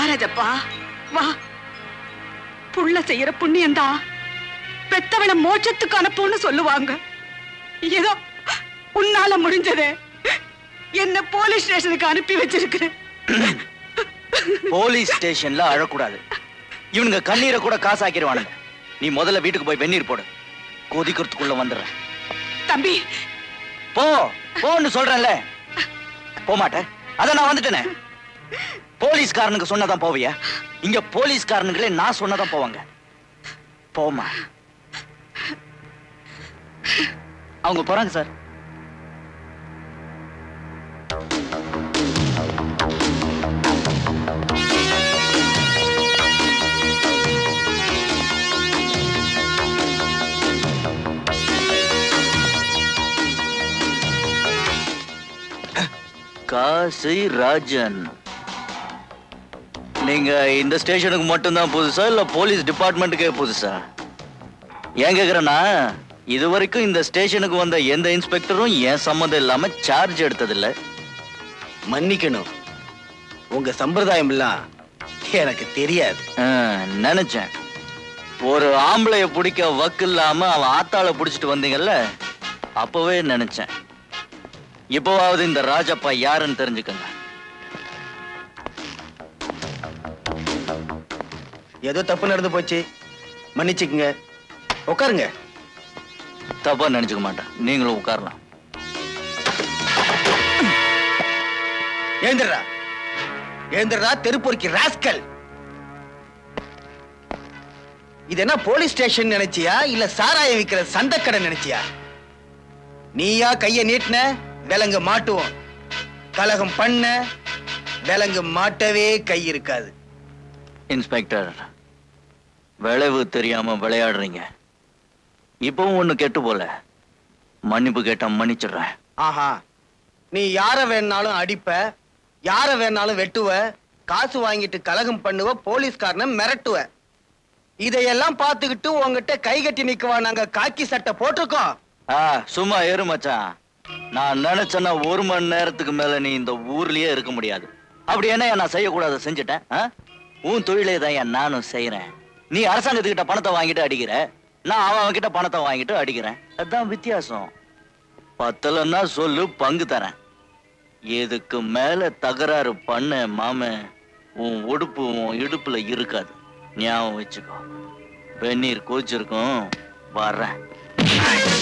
ராஜப்பா வா புள்ள செய்யற புண்ணியம்தான் பெத்தவள மோட்சத்துக்கு அனுப்புன்னு சொல்லுவாங்க ஏதோ உன்னால முடிஞ்சதே என்ன போலீஸ் ஸ்டேஷனுக்கு அனுப்பி வச்சிருக்கு போலீஸ் ஸ்டேஷன்ல அழக்கூடாது இவனுங்க கண்ணீரை கூட காசாக்கிடுவானுங்க நீ முதல்ல வீட்டுக்கு போய் வெந்நீர் போடு கொதிக்கிறதுக்குள்ள வந்துடுறேன் தம்பி போ போன்னு சொல்றேன்ல போக மாட்டேன் அதான் நான் வந்துட்டேனே போலீஸ்காரனுக்கு சொன்னதான் போவியா இங்க போலீஸ்காரனுங்களே நான் சொன்னதான் போவாங்க போமா அவங்க போறாங்க சார் காசி ராஜன் நீங்க இந்த ஸ்டேஷனுக்கு மட்டும்தான் புதுசா இல்ல போலீஸ் டிபார்ட்மெண்ட்டுக்கே புதுசா ஏன் கேக்குறேன்னா இது வரைக்கும் இந்த ஸ்டேஷனுக்கு வந்த எந்த இன்ஸ்பெக்டரும் என் சம்மந்தம் இல்லாம சார்ஜ் எடுத்ததில்ல மன்னிக்கணும் உங்க சம்பிரதாயம் எல்லாம் எனக்கு தெரியாது ஆ, நினைச்சேன் ஒரு ஆம்பளைய பிடிக்க வக்கு இல்லாம அவன் ஆத்தாள பிடிச்சிட்டு வந்தீங்கல்ல அப்பவே நினைச்சேன் இப்போவாவது இந்த ராஜப்பா யாருன்னு தெரிஞ்சுக்கங்க ஏதோ தப்பு நடந்து போச்சு மன்னிச்சுக்குங்க உட்காருங்க தப்பா நினைச்சுக்க மாட்டேன் நீங்களும் உட்காரலாம் ஏந்திரா ஏந்திரா தெருப்பொறுக்கி ராஸ்கல் இது என்ன போலீஸ் ஸ்டேஷன் நினைச்சியா இல்ல சாராயம் விக்கிற சந்தக்கடை நினைச்சியா நீயா கைய நீட்டின விலங்கு மாட்டுவோம் கலகம் பண்ண விலங்கு மாட்டவே கை இருக்காது இன்ஸ்பெக்டர் விளைவு தெரியாம விளையாடுறீங்க இப்பவும் ஒண்ணு கெட்டு போல மன்னிப்பு கேட்டா மன்னிச்சிடுறேன் ஆஹா நீ யார வேணாலும் அடிப்ப யார வேணாலும் வெட்டுவ காசு வாங்கிட்டு கலகம் பண்ணுவ போலீஸ்காரனை மிரட்டுவ இதையெல்லாம் பார்த்துக்கிட்டு உங்ககிட்ட கை கட்டி நிக்கவா நாங்க காக்கி சட்டை போட்டிருக்கோம் ஆ சும்மா ஏறு மச்சான் நான் நினைச்சேன்னா ஒரு மணி நேரத்துக்கு மேல நீ இந்த ஊர்லயே இருக்க முடியாது அப்படி என்ன நான் செய்யக்கூடாத செஞ்சுட்டேன் ஆ? உன் தொழிலே தான் ஏன் நானும் செய்யறேன் நீ அரசாங்கத்துக்கிட்ட பணத்தை வாங்கிட்டு அடிக்கிற நான் அவன் கிட்ட பணத்தை வாங்கிட்டு அடிக்கிறேன் அதுதான் வித்தியாசம் பத்தலன்னா சொல்லு பங்கு தரேன் இதுக்கு மேல தகராறு பண்ண மாம உன் உடுப்பு உன் இடுப்புல இருக்காது ஞாபகம் வச்சுக்கோ வெந்நீர் கோச்சிருக்கும் வர்றேன்